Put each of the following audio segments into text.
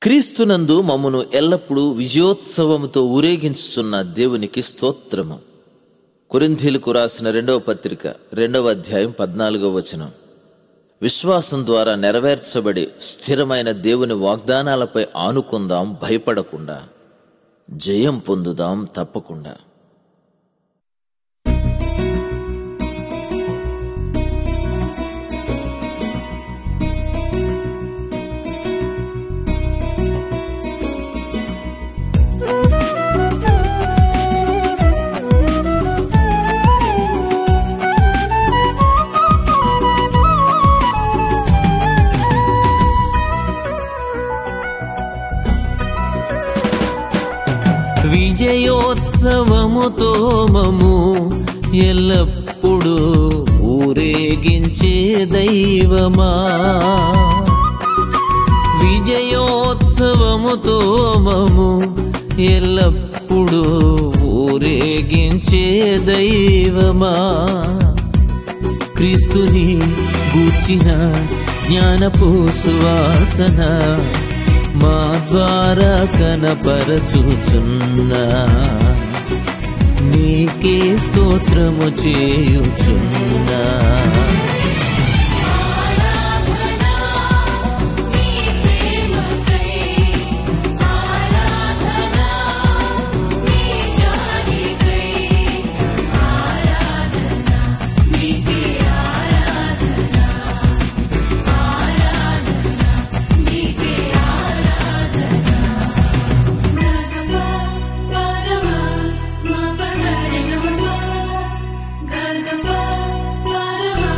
క్రీస్తునందు మమ్మను ఎల్లప్పుడూ విజయోత్సవముతో ఊరేగించుచున్న దేవునికి స్తోత్రము కొరింథీలకు రాసిన రెండవ పత్రిక రెండవ అధ్యాయం పద్నాలుగవ వచనం విశ్వాసం ద్వారా నెరవేర్చబడి స్థిరమైన దేవుని వాగ్దానాలపై ఆనుకుందాం భయపడకుండా జయం పొందుదాం తప్పకుండా విజయోత్సవముతో మము ఎల్లప్పుడూ ఊరేగించే దైవమా విజయోత్సవముతో మము ఎల్లప్పుడూ ఊరేగించే దైవమా క్రీస్తుని గూర్చిన జ్ఞానపు సువాసన మా ద్వారా కనపరచుచున్నా నీకే స్తోత్రము చేయుచున్నా ఆరాధనా నీ ప్రేమకై ఆరాధనా నీ జాలికై ఆరాధనా నీకే ఆరాధనా ఆరాధనా నీకే ఆరాధనా గల్గమా పరమా మపగరగమా గల్గమా పరమా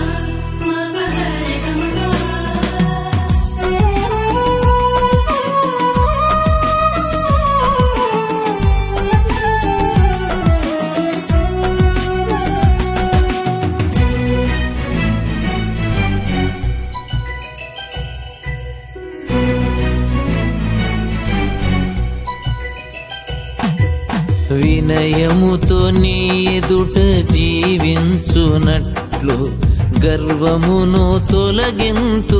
వినయముతో నీ ఎదుట జీవించునట్లు గర్వమును తొలగింతు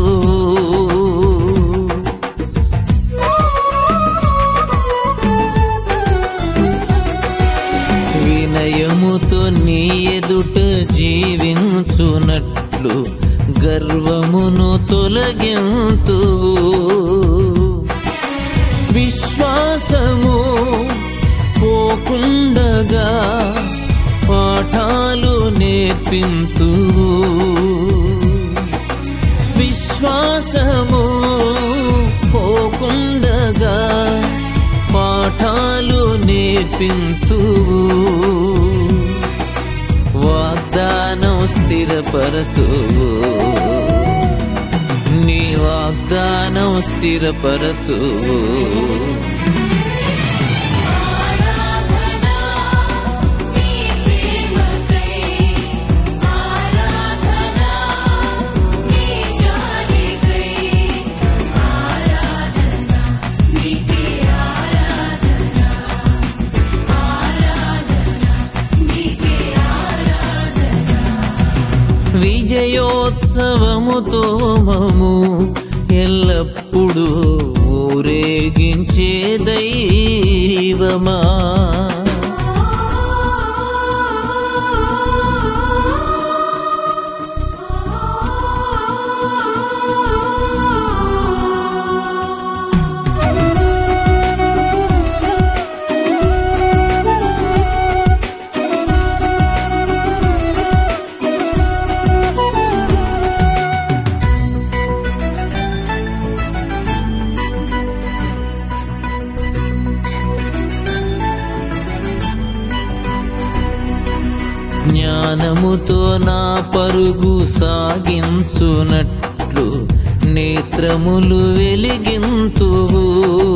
వినయముతో నీ ఎదుట జీవించునట్లు గర్వమును తొలగింతు విశ్వాసము పోకుండగా పాఠాలు నేర్పింతు విశ్వాసము పోకుండగా పాఠాలు నేర్పింతు వాగ్దానం స్థిరపరతూ నీ వాగ్దానం స్థిరపరతూ ఆరాధనా నీ ప్రేమకై ఆరాధనా నీ జాలికై ఆరాధనా నీకే ఆరాధనా ఆరాధనా నీకే ఆరాధనా విజయోత్సవముతో మము ఎల్లప్పుడూ ఊరేగించే దైవమా జ్ఞానముతో నా పరుగు సాగించునట్లు నేత్రములు వెలిగింతువు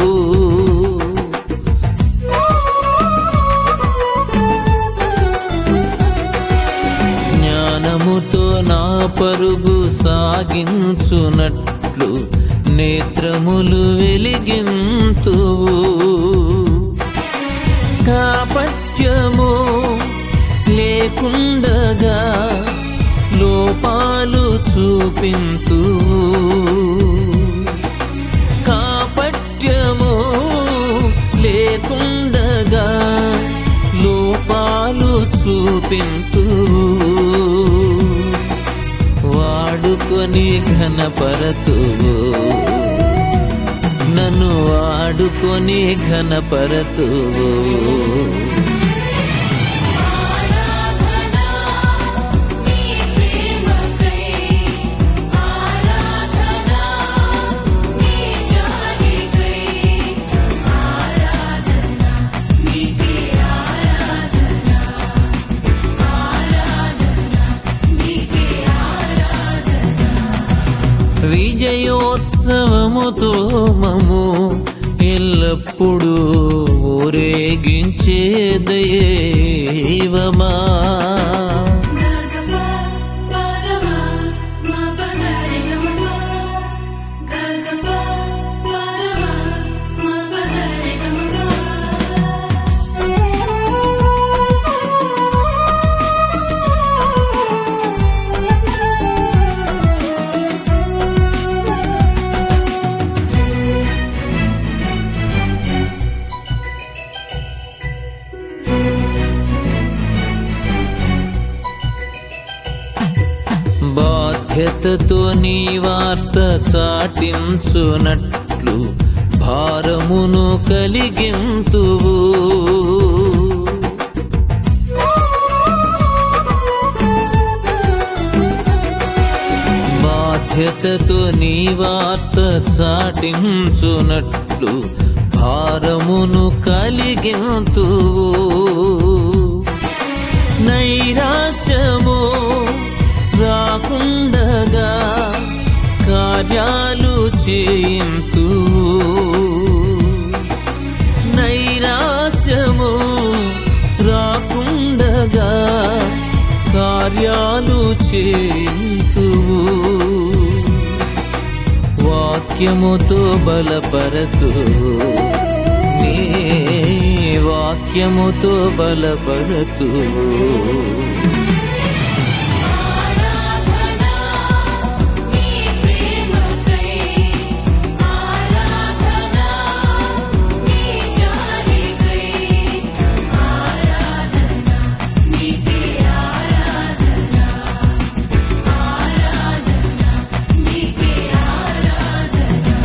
జ్ఞానముతో నా పరుగు సాగించునట్లు నేత్రములు వెలిగింతువు కాపట్యము లేకుండగా లోపాలు చూపింతు కాపట్య లేకుండగా లోపాలు చూపింతూ వాడుకొని ఘనపరతువు నన్ను వాడుకొని ఘనపరతువు ఆరాధనా నీ ప్రేమకై ఆరాధనా నీ జాలికై ఆరాధనా నీకే ఆరాధనా ఆరాధనా నీకే ఆరాధనా విజయోత్సవముతో మము ఎల్లప్పుడూ ఊరేగించే దైవమా గగమ పరమ మపగరిగమ గగమ పరమ బాధ్యతతో నీ వార్త చాటించునట్లు భారమును కలిగింతువు బాధ్యతతో నీ వార్త చాటించునట్లు భారమును కలిగింతువు నైరాశ్యము రాకుండగా కార్యాలు చేయింతు నైరాశ్యము రాకుండగా కార్యాలు చేయింతు వాక్యముతో బలపరతు నీ వాక్యముతో బలపరతు ఆరాధనా నీ ప్రేమకై ఆరాధనా నీ జాలికై ఆరాధనా నీకే ఆరాధనా ఆరాధనా నీకే ఆరాధనా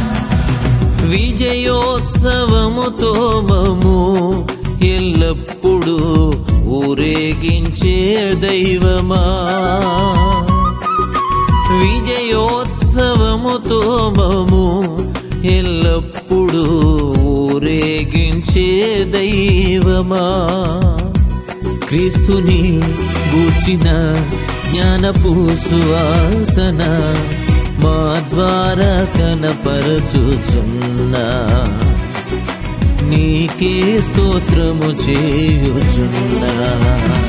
విజయోత్సవముతో మము ఎల్లప్పుడూ ఊరేగించే దైవమా విజయోత్సవముతో మము ఎల్లప్పుడూ ఊరేగించే దైవమా క్రీస్తుని గూర్చిన జ్ఞానపు సువాసన మా ద్వారా కనపరచుచున్నా నీకే స్తోత్రము చేయుచున్నా